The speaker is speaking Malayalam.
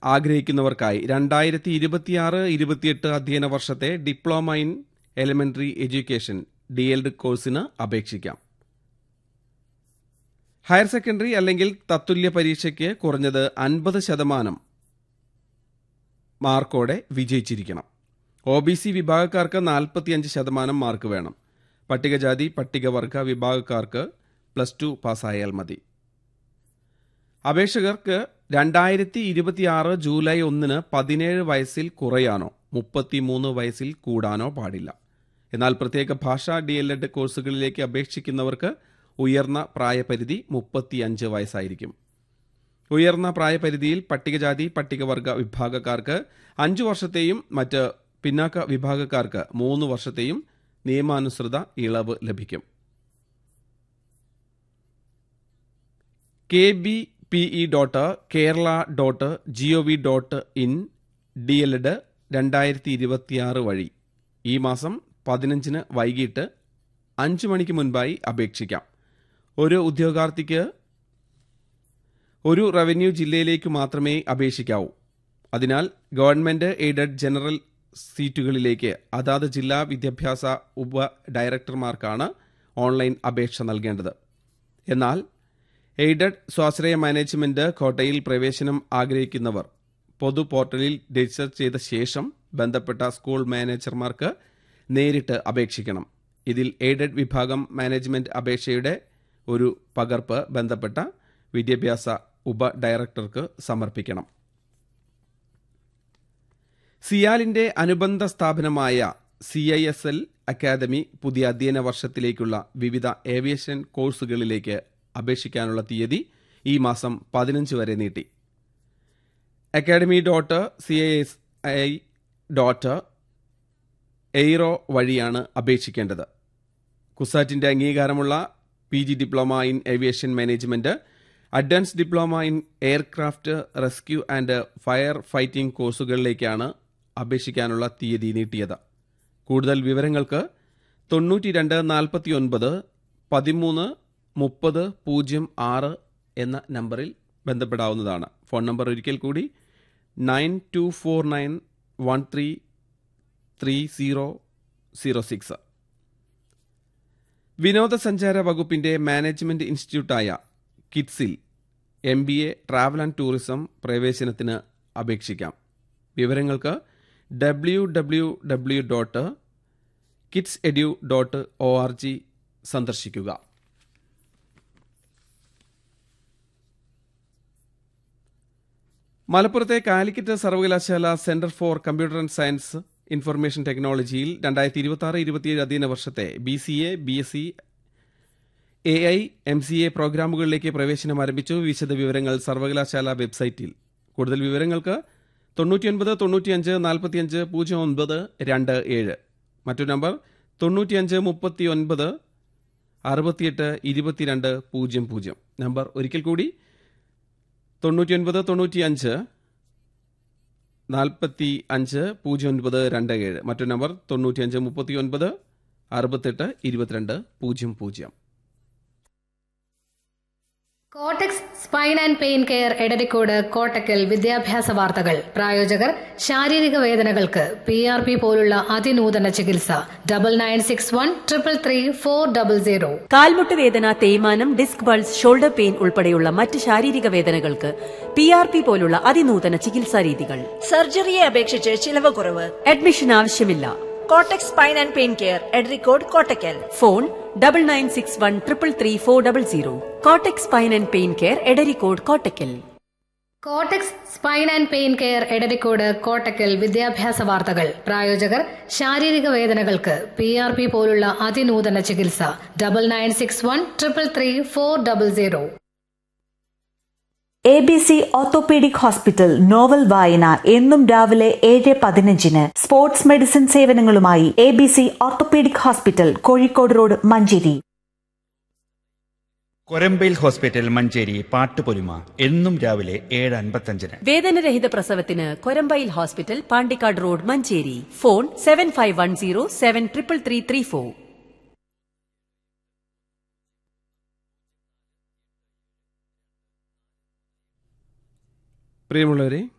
ആഗ്രഹിക്കുന്നവർക്കായി രണ്ടായിരത്തി ഇരുപത്തിയാറ് ഇരുപത്തിയെട്ട് അധ്യയന വർഷത്തെ diploma in elementary education D El Ed കോഴ്സിന് അപേക്ഷിക്കാം ഹയർ സെക്കൻഡറി അല്ലെങ്കിൽ തത്തുല്യ പരീക്ഷയ്ക്ക് കുറഞ്ഞത് അൻപത് ശതമാനം മാർക്കോടെ വിജയിച്ചിരിക്കണം ഒ ബി സി വിഭാഗക്കാർക്ക് നാൽപ്പത്തിയഞ്ച് ശതമാനം മാർക്ക് വേണം പട്ടികജാതി പട്ടികവർഗ വിഭാഗക്കാർക്ക് പ്ലസ് ടു പാസ്സായാൽ മതി അപേക്ഷകർക്ക് രണ്ടായിരത്തി ഇരുപത്തിയാറ് ജൂലൈ ഒന്നിന് പതിനേഴ് വയസ്സിൽ കുറയാനോ മുപ്പത്തിമൂന്ന് വയസ്സിൽ കൂടാനോ പാടില്ല എന്നാൽ പ്രത്യേക ഭാഷാ ഡി എൽ എഡ് കോഴ്സുകളിലേക്ക് അപേക്ഷിക്കുന്നവർക്ക് ഉയർന്ന പ്രായപരിധി മുപ്പത്തിയഞ്ച് വയസ്സായിരിക്കും ഉയർന്ന പ്രായപരിധിയിൽ പട്ടികജാതി പട്ടികവർഗ വിഭാഗക്കാർക്ക് അഞ്ചു വർഷത്തെയും മറ്റ് പിന്നാക്ക വിഭാഗക്കാർക്ക് മൂന്ന് വർഷത്തെയും നിയമാനുസൃത ഇളവ് ലഭിക്കും K B P E dot Kerala dot G O V dot in D El Ed രണ്ടായിരത്തി ഇരുപത്തിയാറ് വഴി ഈ മാസം പതിനഞ്ചിന് വൈകിട്ട് അഞ്ച് മണിക്ക് മുൻപായി അപേക്ഷിക്കാം ഒരു ഉദ്യോഗാർത്ഥിക്ക് ഒരു റവന്യൂ ജില്ലയിലേക്ക് മാത്രമേ അപേക്ഷിക്കാവൂ അതിനാൽ ഗവൺമെന്റ് എയ്ഡഡ് ജനറൽ സീറ്റുകളിലേക്ക് അതാത് ജില്ലാ വിദ്യാഭ്യാസ ഉപ ഡയറക്ടർമാർക്കാണ് ഓൺലൈൻ അപേക്ഷ നൽകേണ്ടത് എന്നാൽ എയ്ഡഡ് സ്വാശ്രയ മാനേജ്മെന്റ് കോട്ടയിൽ പ്രവേശനം ആഗ്രഹിക്കുന്നവർ പൊതു പോർട്ടലിൽ രജിസ്റ്റർ ചെയ്ത ശേഷം ബന്ധപ്പെട്ട സ്കൂൾ മാനേജർമാർക്ക് നേരിട്ട് അപേക്ഷിക്കണം ഇതിൽ എയ്ഡഡ് വിഭാഗം മാനേജ്മെന്റ് അപേക്ഷയുടെ ഒരു പകർപ്പ് ബന്ധപ്പെട്ട വിദ്യാഭ്യാസ ഉപ ഡയറക്ടർക്ക് സമർപ്പിക്കണം സിയാലിന്റെ അനുബന്ധ സ്ഥാപനമായ C I S L academy പുതിയ അധ്യയന വർഷത്തിലേക്കുള്ള വിവിധ ഏവിയേഷൻ കോഴ്സുകളിലേക്ക് അപേക്ഷിക്കാനുള്ള തീയതി ഈ മാസം പതിനഞ്ച് വരെ നീട്ടി academy dot C I S I dot aero വഴിയാണ് അപേക്ഷിക്കേണ്ടത് കുസാറ്റിന്റെ അംഗീകാരമുള്ള P G diploma in aviation management advance diploma in aircraft rescue and fire fighting കോഴ്സുകളിലേക്കാണ് അപേക്ഷിക്കാനുള്ള തീയതി നീട്ടിയത് കൂടുതൽ വിവരങ്ങൾക്ക് തൊണ്ണൂറ്റി രണ്ട് നാൽപ്പത്തി ഒൻപത് പതിമൂന്ന് മുപ്പത് പൂജ്യം ആറ് എന്ന നമ്പറിൽ ബന്ധപ്പെടാവുന്നതാണ് ഫോൺ നമ്പർ ഒരിക്കൽ കൂടി nine two four nine one three three zero zero six വിനോദസഞ്ചാര വകുപ്പിന്റെ മാനേജ്മെന്റ് ഇൻസ്റ്റിറ്റ്യൂട്ടായ കിഡ്സിൽ M B A travel and tourism പ്രവേശനത്തിന് അപേക്ഷിക്കാം വിവരങ്ങൾക്ക് W W W dot KITTS edu dot O R G സന്ദർശിക്കുക മലപ്പുറത്തെ കാലിക്കറ്റ് സർവകലാശാല centre for computer and science information ടെക്നോളജിയിൽ രണ്ടായിരത്തി ഇരുപത്തി ആറ് ഇരുപത്തിയേഴ് അധ്യയന വർഷത്തെ B C A B S C A I M C A പ്രോഗ്രാമുകളിലേക്ക് പ്രവേശനം ആരംഭിച്ചു വിശദ വിവരങ്ങൾ സർവകലാശാല വെബ്സൈറ്റിൽ കൂടുതൽ വിവരങ്ങൾക്ക് തൊണ്ണൂറ്റിയൊൻപത് തൊണ്ണൂറ്റിയഞ്ച് നാൽപ്പത്തിയഞ്ച് പൂജ്യം ഒൻപത് രണ്ട് ഏഴ് മറ്റൊരു നമ്പർ തൊണ്ണൂറ്റിയഞ്ച് മുപ്പത്തി ഒൻപത് അറുപത്തിയെട്ട് ഇരുപത്തിരണ്ട് പൂജ്യം പൂജ്യം നമ്പർ ഒരിക്കൽ കൂടി തൊണ്ണൂറ്റിയൊൻപത് തൊണ്ണൂറ്റിയഞ്ച് നാൽപ്പത്തി അഞ്ച് പൂജ്യം ഒൻപത് രണ്ട് ഏഴ് മറ്റൊരു നമ്പർ തൊണ്ണൂറ്റിയഞ്ച് മുപ്പത്തി ഒൻപത് അറുപത്തെട്ട് ഇരുപത്തിരണ്ട് പൂജ്യം പൂജ്യം Cortex spine and pain care Edarikode Kottakkal വിദ്യാഭ്യാസ വാർത്തകൾ പ്രായോജകർ ശാരീരിക വേദനകൾക്ക് പി ആർ പി പോലുള്ള അതിനൂതന ചികിത്സ double nine six one triple three four double zero കാൽമുട്ട് വേദന തേയ്മാനം ഡിസ്ക് ബൾസ് ഷോൾഡർ പെയിൻ ഉൾപ്പെടെയുള്ള മറ്റ് ശാരീരിക വേദനകൾക്ക് പി ആർ പി പോലുള്ള അതിനൂതന ചികിത്സാ രീതികൾ സർജറിയെ അപേക്ഷിച്ച് ചിലവ് കുറവ് അഡ്മിഷൻ ആവശ്യമില്ല Cortex spine and pain care Edarikode Kottakkal phone double nine six one triple three four double zero Cortex spine and pain care Edarikode Kottakkal Cortex spine and pain care Edarikode Kottakkal വിദ്യാഭ്യാസ വാർത്തകൾ പ്രായോജകർ ശാരീരിക വേദനകൾക്ക് പി ആർ പി പോലുള്ള അതിനൂതന ചികിത്സ double nine six one triple three four double zero A B C orthopaedic hospital novel വായന എന്നും രാവിലെ ഏഴ് പതിനഞ്ചിന് സ്പോർട്സ് മെഡിസിൻ സേവനങ്ങളുമായി A B C orthopaedic hospital Kozhikode road Manjeri Korambayil hospital Manjeri പാട്ടുപൊലിമ എന്നും രാവിലെ ഏഴ് അൻപത്തഞ്ചിന് വേദനരഹിത പ്രസവത്തിന് Korambayil hospital Pandikkad road Manjeri phone seven five one zero seven triple three three four പ്രിയമുള്ളവരെ